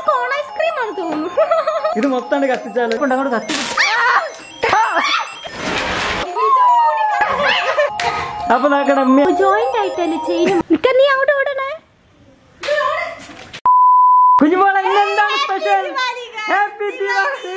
കോൺ ice cream ആണ് തോന്നുന്നു ഇത് മൊത്തം കത്തിച്ചാലോ കൊണ്ട് അങ്ങോട്ട് കത്തി അപ്പൊ നോക്കണം അമ്മ ജോയിന്റ് ആയിട്ടല്ലേ ചെയ്യും നീ അവിടെ ഓടണേ കുഞ്ഞുമോളെ ഇന്നെന്താണ് സ്പെഷ്യൽ ഹാപ്പി ദിവാലി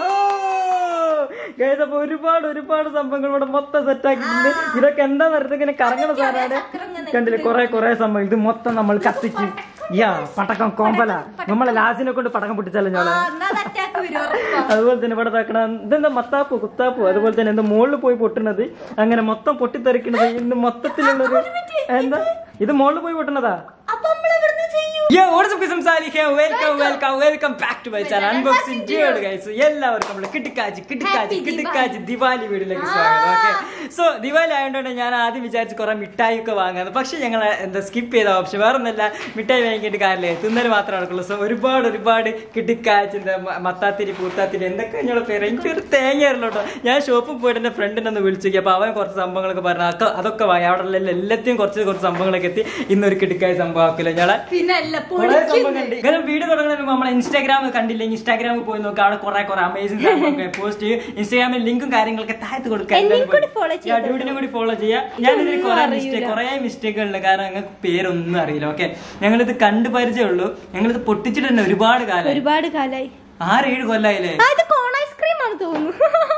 ഗൈസ് അപ്പൊ ഒരുപാട് ഒരുപാട് സംഭവങ്ങൾ ഇവിടെ മൊത്തം സെറ്റ് ആക്കിയിട്ടുണ്ട് ഇതൊക്കെ എന്താ വെറുതെ ഇങ്ങനെ കറങ്ങണ സാധനമാണ് കണ്ടില്ലേ കുറെ കുറെ സംഭവം ഇത് മൊത്തം നമ്മൾ കത്തിക്കും യാ പടക്കം കോമ്പല നമ്മളെ ലാസിനെ കൊണ്ട് പടക്കം പൊട്ടിച്ചാലോ ഞങ്ങള് അതുപോലെ തന്നെ ഇവിടെ താക്കണം ഇതെന്താ മത്താപ്പു കുത്താപ്പു അതുപോലെ തന്നെ എന്താ മുകളിൽ പോയി പൊട്ടുന്നത് അങ്ങനെ മൊത്തം പൊട്ടിത്തെറിക്കണത് ഇന്ന് മൊത്തത്തിലുള്ളൊരു എന്താ ഇത് മുകളിൽ പോയി പൊട്ടുന്നതാ Yo, what is up, guys? I'm Salih here. Welcome, welcome, welcome back to my channel. Unboxing Dude, guys. So, എല്ലാവർക്കും നമ്മുടെ കിട്ടിക്കാച്ചി കിട്ടിക്കാച്ചി കിട്ടിക്കാച്ചി ദിവാലി വീട്ടിലേക്ക് സ്വാഗതം ഓക്കെ സോ ദിവാലി ആയതുകൊണ്ട് ഞാൻ ആദ്യം വിചാരിച്ച് കുറെ മിഠായി ഒക്കെ വാങ്ങാന്ന് പക്ഷെ ഞങ്ങൾ എന്താ സ്കിപ്പ് ചെയ്ത ഓപ്ഷൻ വേറെ ഒന്നല്ല മിഠായി വാങ്ങിയിട്ട് കാര്യമില്ലേ തിന്നൽ മാത്രമേ നടക്കുള്ളൂ സോ ഒരുപാട് ഒരുപാട് കിട്ടിക്കാച്ചി എന്താ മ- മത്താത്തിരി പൂത്താത്തിരി എന്തൊക്കെ ഞങ്ങളുടെ പേര് എനിക്കൊരു തേങ്ങ അറിയില്ലോട്ടോ ഞാൻ ഷോപ്പിൽ പോയിട്ട് എൻ്റെ ഫ്രണ്ടിനെ ഒന്ന് വിളിച്ചു അപ്പൊ അവൻ കുറച്ച് സംഭവങ്ങളൊക്കെ പറഞ്ഞു അതൊക്കെ അതൊക്കെ വാങ്ങി അവിടെ ഉള്ള എല്ലാத்தைയും കുറച്ച് കുറച്ച് സംഭവങ്ങളൊക്കെ എത്തി ഇന്നൊരു കിട്ടിക്കായ സംഭവം ആക്കില്ല ഞങ്ങളെ പിന്നല്ല കുറേ സംഭവം കണ്ട്. ഇങ്ങനെ വീഡിയോ തുടങ്ങുന്നതിന് മുമ്പ് നമ്മളെ ഇൻസ്റ്റാഗ്രാം കണ്ടില്ലെങ്കിൽ ഇൻസ്റ്റാഗ്രാമിൽ പോയി നോക്കുക അവിടെ കുറെ കുറെ അമേസിംഗ് സംഭവമൊക്കെ പോസ്റ്റ് ചെയ്യും ഇൻസ്റ്റാഗ്രാമിൽ ലിങ്കും കാര്യങ്ങളൊക്കെ താഴത്ത് കൊടുക്കുക എന്നെയും കൂടി follow ചെയ്തോ. ഡ്യൂഡിനെ കൂടി ഫോളോ ചെയ്യാം ഞാൻ ഇതിൽ കുറെ മിസ്റ്റേക്ക് കുറെ മിസ്റ്റേക്കുകൾ ഉണ്ട് കാരണം ഞങ്ങൾക്ക് പേരൊന്നും അറിയില്ല ഓക്കെ ഞങ്ങളിത് കണ്ടു പരിചയമുള്ളൂ ഞങ്ങളിത് പൊട്ടിച്ചിട്ട് തന്നെ ഒരുപാട് കാലം ഒരുപാട് കാലായി ആറ് ഏഴ് കൊല്ലായില്ലേ ആ ഇത് കോൺ ഐസ്ക്രീം ആണ് തോന്നുന്നു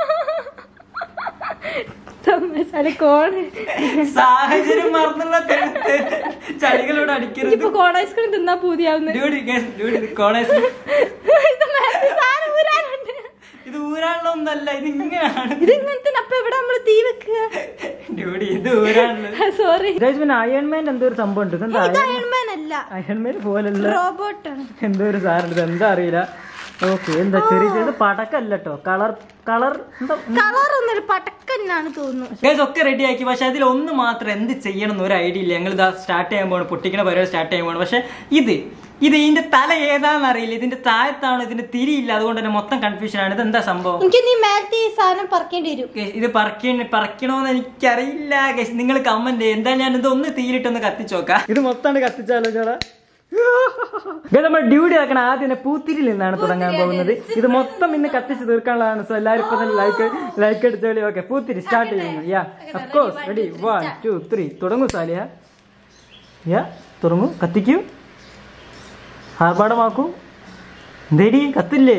തോമസ് കോൺ സാഹചര്യം മറന്നുള്ള തെളിത്ത് ചളികളോട് അടിക്കരുത് ഇപ്പൊ കോൺ ഐസ്ക്രീം തിന്നാ പൂതിയാവുന്നു ഡ്യൂഡി ഡ്യൂഡി കോണേഴ്സ് ഇത് മേത്ത് സാധനം ഊരാനുണ്ട്. ഇത് ഊരാനുള്ള ഒന്നല്ല ഇത് ഇങ്ങനെയാണ് ഇത് ഇങ്ങനത്തെ അപ്പൊ എവിടെ നമ്മള് തീ വെക്കുക ഡ്യൂഡി ഇത് ഊരാനുള്ളത് സോറി പിന്നെ അയൺമാൻ എന്തോ ഒരു സംഭവം ഉണ്ട് ഇതെന്താ ഇത് അയൺമാൻ അല്ല അയൺമാൻ പോലല്ല റോബോട്ടാണ് എന്തോ ഒരു സാധനം ഇത് എന്താ അറിയില്ല ഓക്കെ എന്താ ചെറിയ ചെറിയ പടക്കല്ല കേട്ടോ കളർ കളർ എന്താ കളർ ഒന്നൊരു പടക്കന്നാണ് തോന്നുന്നു ഗൈസ് ഒക്കെ റെഡി ആക്കി പക്ഷെ അതിൽ ഒന്ന് മാത്രം എന്ത് ചെയ്യണം എന്ന് ഒരു ഐഡിയ ഇല്ല ഞങ്ങൾ ഇതാ സ്റ്റാർട്ട് ചെയ്യാൻ പോകണം പൊട്ടിക്കണ പരിപാടി സ്റ്റാർട്ട് ചെയ്യാൻ പോകണം പക്ഷെ ഇത് ഇത് ഇതിന്റെ തല ഏതാണെന്ന് അറിയില്ല ഇതിന്റെ താഴത്താണോ ഇതിന്റെ തിരിയില്ല അതുകൊണ്ട് തന്നെ മൊത്തം കൺഫ്യൂഷൻ ആണ് ഇത് എന്താ സംഭവം എനിക്ക് നീ മേലത്തെ ഈ സാധനം പറക്കേണ്ടി വരും Guys, ഇത് പറക്കണ പറക്കണോന്ന് എനിക്കറിയില്ല ഗൈസ് നിങ്ങൾ കമന്റ് എന്താ ഞാൻ ഇത് ഒന്ന് തീയിലിട്ടൊന്ന് കത്തിച്ചു നോക്കാം ഇത് മൊത്തം കത്തിച്ചാലോ ചോടാ നമ്മൾ ഡ്യൂട്ടി ആക്കണ ആദ്യം തന്നെ പൂത്തിരിയിൽ നിന്നാണ് തുടങ്ങാൻ പോകുന്നത് ഇത് മൊത്തം ഇന്ന് കത്തിച്ച് തീർക്കാനുള്ളതാണ് സോ എല്ലാവരും ഇപ്പൊ തന്നെ ലൈക്ക് ലൈക്ക് അടിച്ചോളി ഓക്കെ പൂത്തിരി സ്റ്റാർട്ട് ചെയ്യുന്നു yeah of course ready one two three തുടങ്ങൂ സാലിയ യാ തുടങ്ങൂ കത്തിക്കൂ ആർഭാടമാക്കൂ എന്തേടി കത്തില്ലേ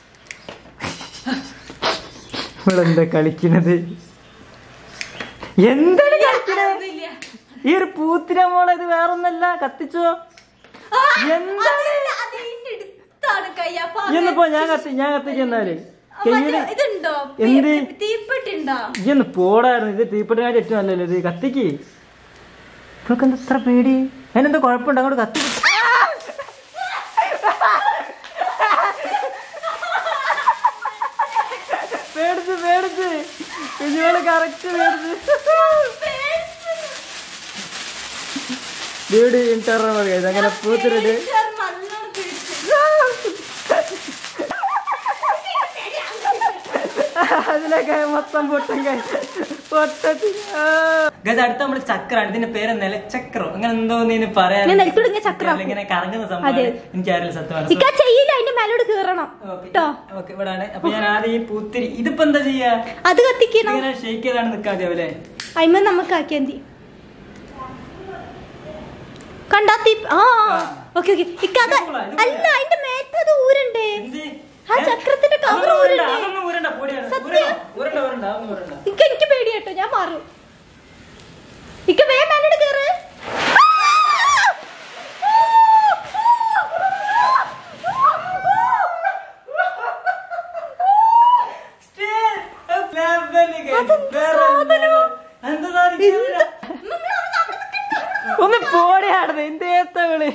ഇവളെന്താ കളിക്കണത് എന്താണ് കളിക്കണത് ഈ ഒരു പൂത്തിര മോളെ ഇത് വേറൊന്നല്ല കത്തിച്ചോ എന്താണ് ഇന്നിപ്പോ ഞാൻ കത്തി ഞാൻ കത്തിച്ചെന്നാല് കയ്യില് ഇതുണ്ടോ എന്ത് തീപ്പെട്ടുണ്ടോ ഈ ഒന്ന് പോടായിരുന്നു ഇത് തീപ്പെട്ടുകാരി ഏറ്റവും നല്ലല്ലോ ഇത് കത്തിക്ക് ഇവൾക്ക് എന്താ ഇത്ര പേടി അതിനെന്താ കുഴപ്പമുണ്ട് അങ്ങോട്ട് കത്തി പേടിച്ച് പേടിച്ച് കുഞ്ഞുങ്ങള് കറക്റ്റ് പേടിച്ച് ഡ്യൂടി ഇന്റർവ്യൂ മതി അങ്ങനെ പൂത്തിരിട്ട് അതിലൊക്കെ മൊത്തം പൊട്ടും പൊട്ടത്തി അടുത്ത നമ്മള് ചക്രാണ് ഇതിന്റെ പേര് നിലച്ചക്രോ അങ്ങനെ എന്തോ നീ പറയാൻ ഞാൻ നിലത്തുടങ്ങിയ ചക്രം. ഇങ്ങനെ കറങ്ങുന്ന സംഭവം എനിക്കറിയില്ല സത്യമാണ് ഇക്ക ചെയ്യില്ല അതിന്റെ മേലോട് കേറണം കേട്ടോ ഓക്കെ ഇവിടാണ് അപ്പൊ ഞാൻ ആദ്യം ഈ പൂത്തിരി ഇതിപ്പോ എന്താ ചെയ്യാ അത് കത്തിക്കണം ഇങ്ങനെ ഷെയ്ക്ക് ചെയ്താണ് നിക്കാതെ അല്ലേ അയിമ നമുക്ക് ആക്കിയാ മതി കണ്ടാ തീ ആ ഓക്കെ ഓക്കെ ഇക്ക അത് അല്ല അതിന്റെ മേത്ത് അത് ഊരണ്ടേ എന്ത്? ആ ചക്രത്തിന്റെ cover അതൊന്നും ഊരണ്ട, ഊരണ്ടേ? അതൊന്നും ഊരണ്ട, പൊടിയാണ്. സത്യം? ഊരണ്ട, ഊരണ്ട, ഊരണ്ട, അതൊന്നും ഊരണ്ട. ഇക്ക എനിക്ക് പേടിയാട്ടോ ഞാൻ മാറും ഇക്ക വേ മേലോട് കേറ് Still, a level again. വേറെ level. എന്താ എനിക്കറിയില്ല. ഒന്ന് പോടെയാടുന്നത് എന്തേത്ത വിളി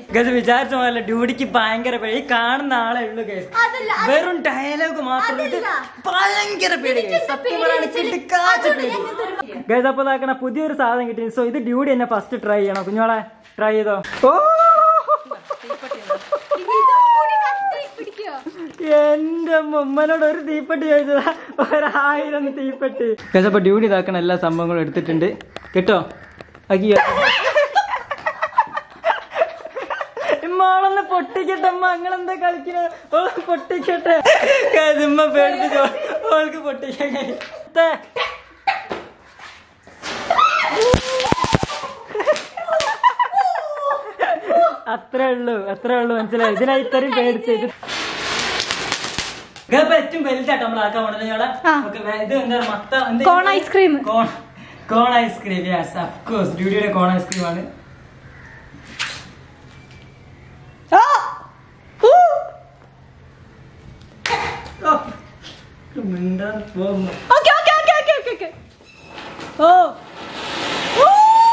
ഗസ് വിചാരിച്ച പോലെ ഡ്യൂട്ടിക്ക് ഭയങ്കര പേടി ഈ കാണുന്ന ആളെ ഉള്ളു കേസ് അതല്ല, അത് വെറും ഡയലോഗ് മാത്രം ഇത് അതല്ല. ഭയങ്കര പേടി guys. സത്യം പറയുകയാണെങ്കിൽ കിടുക്കാച്ച പേടി ഗൈസ് അപ്പോൾ ഇതാക്കണ പുതിയൊരു സാധനം കിട്ടി സോ ഇത് ഡ്യൂട്ടി എന്നെ ഫസ്റ്റ് ട്രൈ ചെയ്യണം കുഞ്ഞോളെ ട്രൈ ചെയ്തോ ഓ എന്റെ മുമ്മനോട് ഒരു തീപ്പെട്ടി ചോദിച്ചതാ ഒരായിരം തീപ്പെട്ടി ഗൈസ് അപ്പൊ ഡ്യൂട്ടി ഇതാക്കണ എല്ലാ സംഭവങ്ങളും എടുത്തിട്ടുണ്ട് കേട്ടോ അയ്യോ മോളൊന്ന് പൊട്ടിക്കട്ടെ അമ്മ അങ്ങനെന്താ കളിക്കണ ഓ പൊട്ടിക്കട്ടെ Guys, ഉമ്മ പേടിപ്പിച്ചോ ഓൾക്ക് പൊട്ടിക്കാൻ കഴിയും. ത്തെ. അത്രേ ഉള്ളൂ അത്രേ ഉള്ളൂ മനസ്സിലായി ഇതിനാ ഇത്രയും പേടിച്ച് ഇത് ഇതിപ്പോ ഏറ്റവും വലുതായിട്ട് നമ്മൾ ആക്കാൻ പോണത് ഞങ്ങളെ ആ. നമുക്ക് വേ- ഇത് എന്താ മത്ത എന്ത് cone ice cream cone cone ice cream yes of course ഡ്യൂട്ടിയുടെ കോൺ ഐസ്ക്രീം ആണ് ഓ, മിണ്ടാൻ പോകുന്നു. Okay okay okay okay okay okay ഓ ഓ!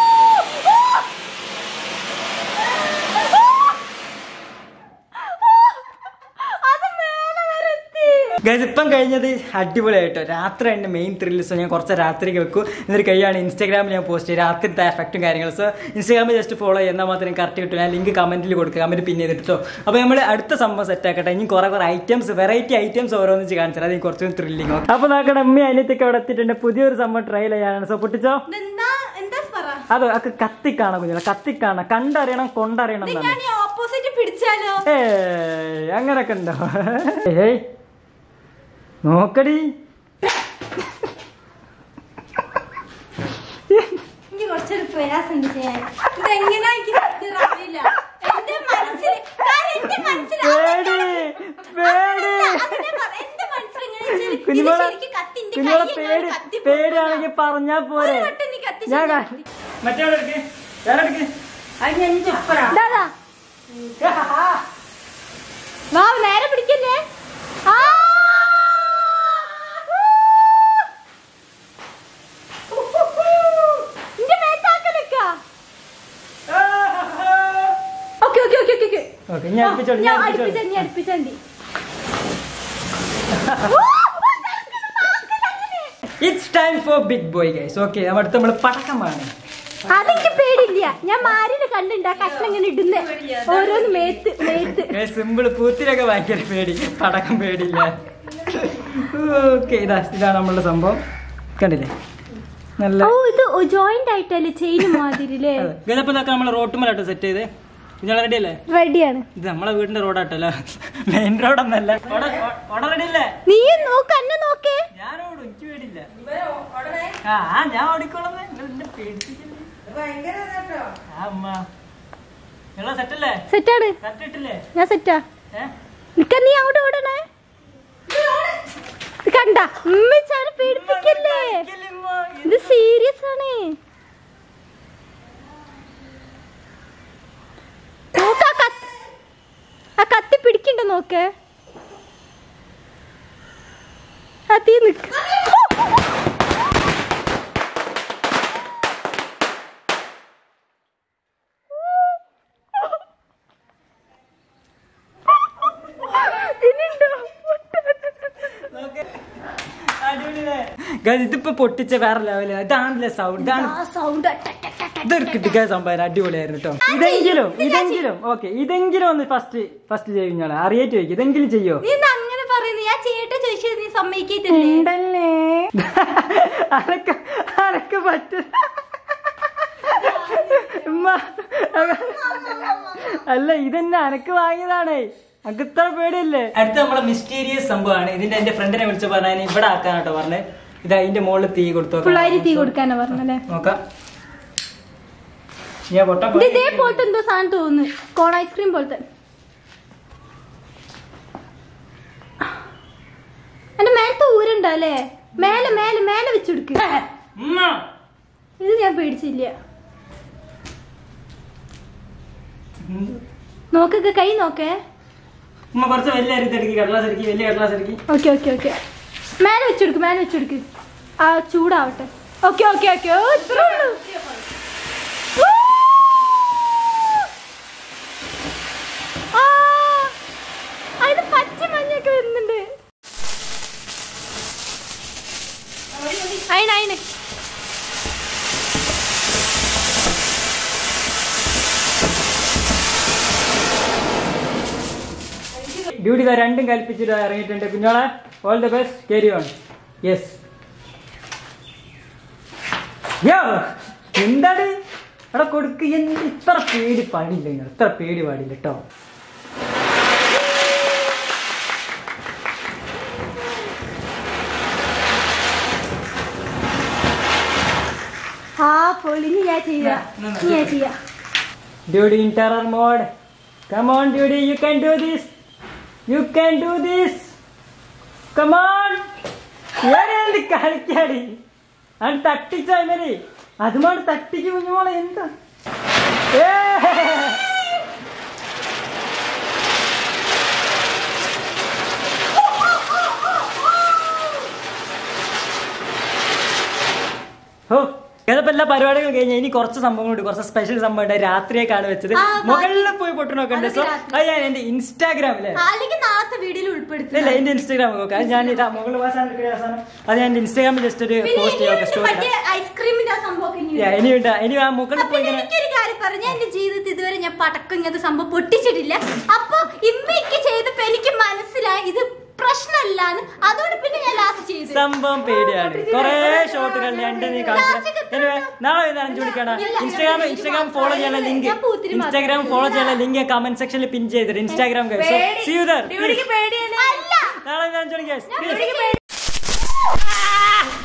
അത് മേലെ വരെ എത്തി. Guys, ഇപ്പം കഴിഞ്ഞത് അടിപൊളിയായിട്ടോ രാത്രി എൻ്റെ മെയിൻ ത്രില്ല് സോ ഞാൻ കുറച്ച് രാത്രിക്ക് വെക്കും എന്നിട്ട് കഴിയാണ് ഇൻസ്റ്റാഗ്രാമിൽ ഞാൻ പോസ്റ്റ് ചെയ്യും രാത്രിത്തെ എഫക്റ്റും കാര്യങ്ങളും സോ ഇൻസ്റ്റാഗ്രാമിൽ ജസ്റ്റ് ഫോളോ ചെയ്യുന്നാൽ മാത്രമേ കറക്റ്റ് കിട്ടും ഞാൻ ലിങ്ക് കമന്റിൽ കൊടുക്കുക കമന്റ് പിന്നെ ചെയ്തിട്ടോ അപ്പോൾ നമ്മൾ അടുത്ത സംഭവം സെറ്റ് ആക്കട്ടെ ഇനി കുറെ കുറെ ഐറ്റംസ് വെറൈറ്റി ഐറ്റംസ് ഓരോന്നിച്ച് കാണിച്ചാൽ അത് കുറച്ചും ത്രില്ലിങ് ഓക്കെ അപ്പോൾ നോക്കട്ടെ അമ്മ അനിയത്തൊക്കെ അവിടെ എത്തിയിട്ടുണ്ട് പുതിയൊരു സംഭവം ട്രൈ ചെയ്യാനാണ് സോ പൊട്ടിച്ചോ ഇതെന്താ എന്താ പറ അത് ഒക്കെ കത്തിക്കാണോ കുഞ്ഞുങ്ങളെ കത്തിക്കാണ കണ്ടറിയണം കൊണ്ടറിയണം എന്നാണ് ഞാൻ ഈ ഓപ്പോസിറ്റ് പിടിച്ചാലോ ഏയ് അങ്ങനൊക്കെ ഉണ്ടോ ഏയ് നോക്കടി എനിക്ക് കുറച്ചൊരു പ്രയാസമുണ്ട് ചെയ്യാൻ ഇതെങ്ങനെയാ എനിക്ക് സത്യം അറിയില്ല എന്റെ മനസ്സിൽ കാരണം എന്റെ മനസ്സിൽ പേടി പേടി അതിനെ പറ- എന്റെ മനസ്സിൽ എങ്ങനെയാ വെച്ചാല് ഇത് കുഞ്ഞുമോളെ ശരിക്കും കത്തി എന്റെ കുഞ്ഞുമോളെ കയ്യിൽ പേടി ഇങ്ങനെ കത്തി പേടിയാണെങ്കിൽ പറഞ്ഞാ പോരെ ഒരു വട്ടം നീ കത്തിച്ച് ഞാൻ ഞാൻ കാ- മറ്റേ അവിടെ എടുക്ക്. വേറെ എടുക്ക്. ദാദാ. വാ നേരെ പിടിക്കല്ലേ ആ! ഇന്റെ മേത്താക്കലൊക്കെ. Okay, okay, okay, okay, okay. Okay, ഞാൻ അടുപ്പിച്ചോളൂ, ഞാൻ ഞാൻ അടുപ്പിച്ചാ, അടുപ്പിച്ചോളൂ. നീ അടുപ്പിച്ചാ മതി. It's time for big boy guys okay അടുത്ത് നമ്മൾ പടക്കം വേണം അതെനിക്ക് പേടിയില്ല ഞാൻ മാരിന് കണ്ടുണ്ട് ആ കഷ്ണം ഇങ്ങനെ ഇടുന്നേ ഓരോന്ന് മേത്ത് മേത്ത് സിമ്പിൾ പൂത്തിലൊക്കെ ഭയങ്കര പേടി പടക്കം പേടിയില്ല ഓക്കെ ഇതാ ഇതാണ് നമ്മളുടെ സംഭവം കണ്ടില്ലേ നല്ല ഓ ഇത് ജോയിന്റ് ആയിട്ടല്ലേ ചെയിന് മാതിരി അല്ലേ ഗതപ്പോ ഇതൊക്കെ നമ്മൾ റോട്ടുമലാട്ടോ സെറ്റ് ചെയ്ത് ഇയാൾ റെഡി അല്ലേ റെഡിയാണ് ഇത് നമ്മളെ വീടിന്റെ റോഡാട്ടല്ലോ മെയിൻ റോഡൊന്നല്ല ഓട റെഡി അല്ലേ നീ നോക്ക് എന്നെ നോക്കേ ഞാനോടും എനിക്ക് പേടില്ല ആ ആ, ഞാൻ ഓടിക്കോളാം പേടിപ്പിക്കില്ലേ ആ അമ്മ നിങ്ങളെ സെറ്റല്ലേ സെറ്റാണ് കറക്റ്റ് ഇട്ടില്ലേ ഞാൻ സെറ്റാ ഏഹ് നിക്ക നീ അങ്ങോട്ട് ഓടണേ ഇത് കണ്ട ഉമ്മിച്ചാരെ പേടിപ്പിക്കല്ലേ ഇത് സീരിയസ് ആണ് നോക്ക് ആ കത്ത് ആ കത്തി പിടിക്കണ്ട നോക്ക് ആ തീ നിക്ക് ഇനിയുണ്ടോ? Guys, ഇതിപ്പോ പൊട്ടിച്ച വേറെ ലെവല് ഇതാണല്ലേ സൗണ്ട് ഇതാണ് ആ sound അട്ട, അട്ട, അട്ട, അട്ട. ഇതൊരു കിട്ടിക്കാൻ സംഭവം അടിപൊളിയായിരുന്നു കേട്ടോ ഇതെങ്കിലും ഇതെങ്കിലും ഓക്കെ ഇതെങ്കിലും ഒന്ന് ഫസ്റ്റ് ഫസ്റ്റ് ചെയ്യും ഞാൻ അറിയാറ്റ് ചോദിക്കും ഇതെങ്കിലും ചെയ്യോ നീ എന്താ അങ്ങനെ പറയുന്നു ഞാൻ ചെയ്യട്ടെ ചോദിച്ചത് നീ സമ്മതിക്കില്ലേ ഉണ്ടല്ലേ അനക്ക് അനക്ക് പറ്റ ഉമ്മ അല്ല ഇതെന്നെ അനക്ക് വാങ്ങിയതാണേ അനക്ക് ഇത്ര പേടിയല്ലേ അടുത്ത നമ്മളെ മിസ്റ്റീരിയസ് സംഭവമാണ് ഇതിന്റെ എന്റെ ഫ്രണ്ടിനെ വിളിച്ച് പറഞ്ഞാൽ ഇവിടെ ആക്കാനാട്ടോ പറഞ്ഞേ ഇത് അതിന്റെ മുകളിൽ തീ കൊടുത്തു പിള്ളേര് തീ കൊടുക്കാനാ പറഞ്ഞല്ലേ നോക്കാം ഞാൻ പൊട്ടാ ഇത് ഇതേപോലത്തെ എന്തോ സാധനം തോന്നുന്നു കോൺ ഐസ്ക്രീം പോലത്തെ എന്റെ മേലത്തെ ഊരുണ്ടോ അല്ലേ മേലെ മേലെ മേലെ വെച്ചെടുക്ക് ഉമ്മ ഇത് ഞാൻ പേടിച്ചില്ല നോക്കൊക്കെ കൈ നോക്കേ ഉമ്മ കുറച്ച് വലിയ അരി തടുക്കി കടലാസ് എടുക്കി വലിയ കടലാസ് എടുക്കി ഓക്കെ ഓക്കെ ഓക്കെ മേലെ വെച്ചെടുക്ക് മേലെ വെച്ചെടുക്ക് ആ ചൂടാവട്ടെ ഓക്കെ ഓക്കെ ഓക്കെ ഓ ഇത്രേ ഉള്ളൂ ഊ! ഡ്യൂട്ടി ഇതാ രണ്ടും കൽപ്പിച്ചിട്ട് ഇറങ്ങിയിട്ടുണ്ട് കുഞ്ഞോളെ all the best carry on yes yo എന്താണ് അവിടെ കൊടുക്ക് എന്ത് ഇത്ര പേടി പാടില്ല നിങ്ങൾ ഇത്ര പേടി പാടില്ല കേട്ടോ ആ പൊളിഞ്ഞ് ഞാൻ ചെയ്യാം ഇനി ഞാൻ ചെയ്യാം duty in terror mode come on duty you can do this you can do this come on എന്ത് കളിക്കാടി അത് തട്ടിച്ചാ ഇവര് അതുമാണ് തട്ടിക്ക് കുഞ്ഞുമോളെ എന്താ ഏ ഓ ഏതപ്പോ എല്ലാ പരിപാടികളും കഴിഞ്ഞ ഇനി കുറച്ച് സംഭവങ്ങളുണ്ട് കുറച്ച് സ്പെഷ്യൽ സംഭവം ഉണ്ട് രാത്രിയൊക്കെയാണ് വെച്ചത് ആ, ബാക്കി- മുകളിൽ പോയി പൊട്ടു നോക്കണ്ടേ സോ അതൊക്കെ രാത്രി. അത് ഞാൻ എന്റെ ഇൻസ്റ്റാഗ്രാമിലെ അല്ലെങ്കിൽ നാളത്തെ വീഡിയോയിൽ ഉൾപ്പെടുത്തി ഇല്ല എന്റെ ഇൻസ്റ്റാഗ്രാം നോക്കാം അത് ഞാൻ ഇതാ മുകളിൽ വാസാൻ അവസാനം അത് ഞാൻ എന്റെ ഇൻസ്റ്റാഗ്രാമിൽ ജസ്റ്റ് ഒരു പോസ്റ്റ് ചെയ്യാം സ്റ്റോറി മറ്റേ ഐസ്ക്രീമിന്റെ ആ സംഭവം ഇനി ഉണ്ട്. ഇനിയുണ്ട് ഇനി ആ മുകളിൽ അപ്പൊ പോയി ഇങ്ങനെ എനിക്കൊരു കാര്യം പറഞ്ഞു എന്റെ ജീവിതത്തിൽ ഇതുവരെ ഞാൻ പടക്കം ഇങ്ങനത്തെ സംഭവം പൊട്ടിച്ചിട്ടില്ല അപ്പൊ ഇമ്മയ്ക്ക് ചെയ്തപ്പോ എനിക്ക് മനസ്സിലായി ഇത് പ്രശ്നമല്ലാന്ന് അതുകൊണ്ട് പിന്നെ ഞാൻ ലാസ്റ്റ് ചെയ്തു സംഭവം പേടിയാണ് കൊറേ ഷോട്ടുകൾ രണ്ട് നീ കാണിച്ചു Anyway, നാളെ ഇത് അഞ്ചു മണിക്കാണ് ഇൻസ്റ്റാഗ്രാം ഇൻസ്റ്റാഗ്രാം ഫോളോ ചെയ്യാനുള്ള ലിങ്ക് ഞാൻ പൂത്തിരി മാത്രം ഇൻസ്റ്റാഗ്രാം ഫോളോ ചെയ്യാനുള്ള ലിങ്ക് കമന്റ് സെക്ഷനിൽ പിൻ ചെയ്തിട്ട് ഇൻസ്റ്റാഗ്രാം പേടി- സീ യു ദർ ഡ്യൂട്ടിക്ക് പേടിയാണ് അല്ല നാളെ ഇത് അഞ്ചു മണിക്ക് ഡ്യൂട്ടിക്ക് പേടി- ആ!